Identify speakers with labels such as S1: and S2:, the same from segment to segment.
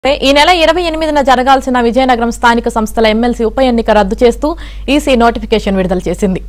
S1: ఈ నెల ఇరవై ఎనిమిదిన జరగాల్సిన విజయనగరం స్థానిక సంస్థల ఎమ్మెల్సీ ఉప ఎన్నిక రద్దు చేస్తూ ఈసీ నోటిఫికేషన్ విడుదల చేసింది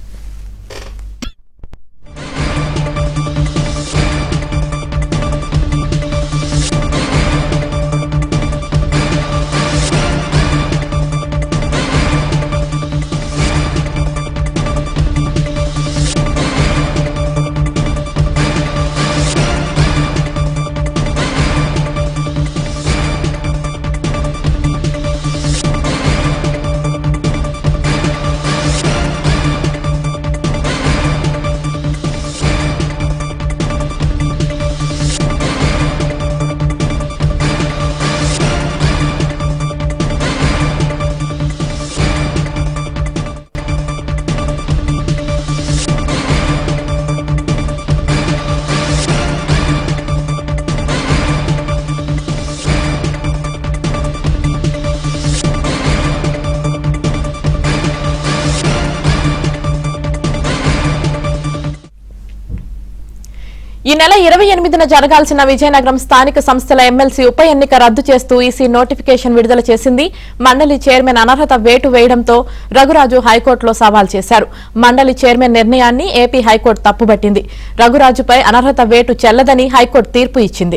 S1: ఈ నెల ఇరవై ఎనిమిదిన జరగాల్సిన విజయనగరం స్థానిక సంస్థల ఎమ్మెల్సీ ఉప ఎన్నిక రద్దు చేస్తూ ఈసీ నోటిఫికేషన్ విడుదల చేసింది మండలి చైర్మన్ అనర్హత వేటు వేయడంతో రఘురాజు హైకోర్టులో సవాల్ చేశారు మండలి చైర్మన్ నిర్ణయాన్ని ఏపీ హైకోర్టు తప్పుబట్టింది రఘురాజుపై అనర్హత వేటు చెల్లదని హైకోర్టు తీర్పు ఇచ్చింది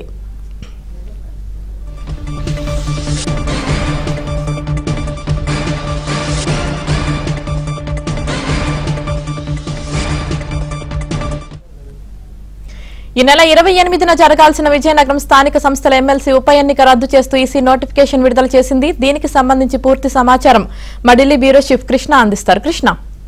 S1: ఈ నెల ఇరవై ఎనిమిదిన జరగాల్సిన విజయనగరం స్థానిక సంస్థల ఎమ్మెల్సీ ఉప ఎన్నిక రద్దు చేస్తూ ఈసీ నోటిఫికేషన్ విడుదల చేసింది దీనికి సంబంధించి పూర్తి సమాచారం మడిలి బ్యూరో చీఫ్ కృష్ణ అందిస్తారు కృష్ణ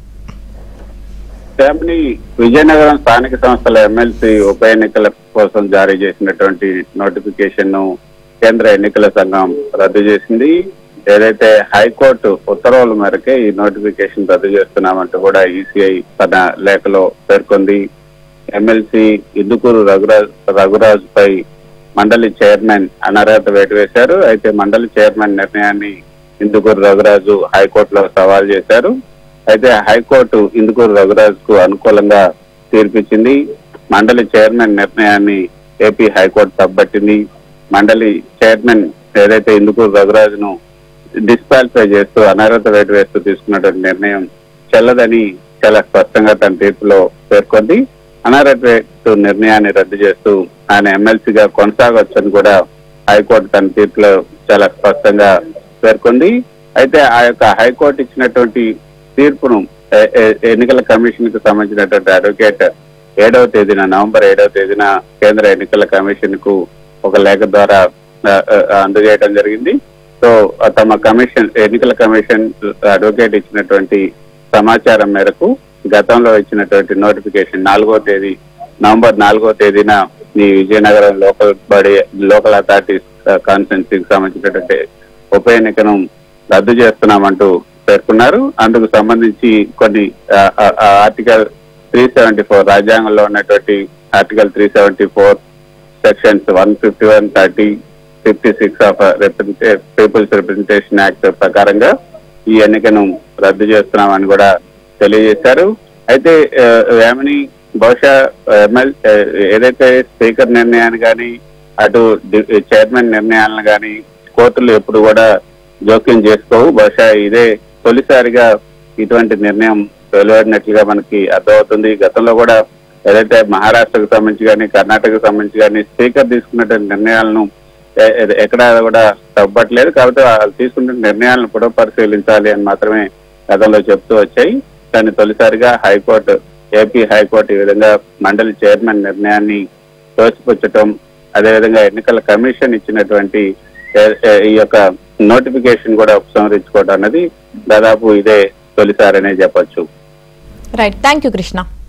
S2: ఫ్యామిలీ విజయనగరం స్థానిక సంస్థల ఎమ్మెల్సీ ఉప ఎన్నికల కోసం జారీ చేసినటువంటి నోటిఫికేషన్ ను కేంద్ర ఎన్నికల సంఘం రద్దు చేసింది ఏదైతే హైకోర్టు ఉత్తర్వుల మేరకే ఈ నోటిఫికేషన్ రద్దు చేస్తున్నామంటూ కూడా ఈసీఐ తన లేఖలో పేర్కొంది ఎమ్మెల్సీ ఇందుకూరు రఘురాజ్ రఘురాజ్ పై మండలి చైర్మన్ అనర్హత వేటు వేశారు అయితే మండలి చైర్మన్ నిర్ణయాన్ని ఇందుకూరు రఘురాజు హైకోర్టులో సవాల్ చేశారు అయితే హైకోర్టు ఇందుకూరు రఘురాజ్ కు అనుకూలంగా తీర్పిచ్చింది మండలి చైర్మన్ నిర్ణయాన్ని ఏపీ హైకోర్టు తప్పబట్టింది మండలి చైర్మన్ ఏదైతే ఇందుకూరు రఘురాజును డిస్క్వాలిఫై చేస్తూ అనర్హత వేటు వేస్తూ తీసుకున్నటువంటి నిర్ణయం చెల్లదని చాలా స్పష్టంగా తన తీర్పులో పేర్కొంది అనర్హత వేటు నిర్ణయాన్ని రద్దు చేస్తూ ఆయన ఎమ్మెల్సీగా కొనసాగొచ్చని కూడా హైకోర్టు తన తీర్పులో చాలా స్పష్టంగా పేర్కొంది అయితే ఆ యొక్క హైకోర్టు ఇచ్చినటువంటి తీర్పును ఎ- ఎ- ఎన్నికల కమిషన్ కు సంబంధించినటువంటి అడ్వకేట్ ఏడవ తేదీన నవంబర్ ఏడవ తేదీన కేంద్ర ఎన్నికల కమిషన్ కు ఒక లేఖ ద్వారా ఆ, ఆ, అందజేయడం జరిగింది సో ఆ తమ కమిషన్ ఎన్నికల కమిషన్ అడ్వకేట్ ఇచ్చినటువంటి సమాచారం మేరకు గతంలో ఇచ్చినటువంటి నోటిఫికేషన్ నాలుగో తేదీ నవంబర్ నాలుగో తేదీన ఈ Vizianagaram local body local authority కాన్స్టిట్యున్సీకి సంబంధించినటువంటి ఉప ఎన్నికను రద్దు చేస్తున్నామంటూ పేర్కొన్నారు అందుకు సంబంధించి కొన్ని ఆ, ఆ, ఆ ఆర్టికల్ త్రీ సెవెంటీ ఫోర్ రాజ్యాంగంలో ఉన్నటువంటి article three seventy four sections one fifty one thirty fifty six of people's representation act ప్రకారంగా ఈ ఎన్నికను రద్దు చేస్తున్నామని కూడా తెలియజేశారు అయితే ఆ, వేమని బహుశా ఎమ్మెల్ ఏదైతే స్పీకర్ నిర్ణయాన్ని కానీ అటు డి- చైర్మన్ నిర్ణయాలను కానీ కోర్టులు ఎప్పుడు కూడా జోక్యం చేసుకోవు బహుశా ఇదే తొలిసారిగా ఇటువంటి నిర్ణయం వెలువడినట్లుగా మనకి అర్థమవుతుంది గతంలో కూడా ఏదైతే మహారాష్ట్రకు సంబంధించి కానీ కర్ణాటకకు సంబంధించి కానీ స్పీకర్ తీసుకున్నటువంటి నిర్ణయాలను ఎ- ఎ- ఎక్కడా కూడా తప్పట్లేదు కాబట్టి వాళ్ళు తీసుకున్న నిర్ణయాలను కూడా పరిశీలించాలి అని మాత్రమే గతంలో చెప్తూ వచ్చాయి కానీ తొలిసారిగా హైకోర్టు ఏపీ హైకోర్టు ఈ విధంగా మండలి చైర్మన్ నిర్ణయాన్ని తోసిపుచ్చటం అదేవిధంగా ఎన్నికల కమిషన్ ఇచ్చినటువంటి ఏ- ఏ- ఈ యొక్క నోటిఫికేషన్ కూడా ఉపసంహరించుకోవడం అన్నది దాదాపు ఇదే తొలిసారనే చెప్పొచ్చు
S1: రైట్ థ్యాంక్ యూ కృష్ణ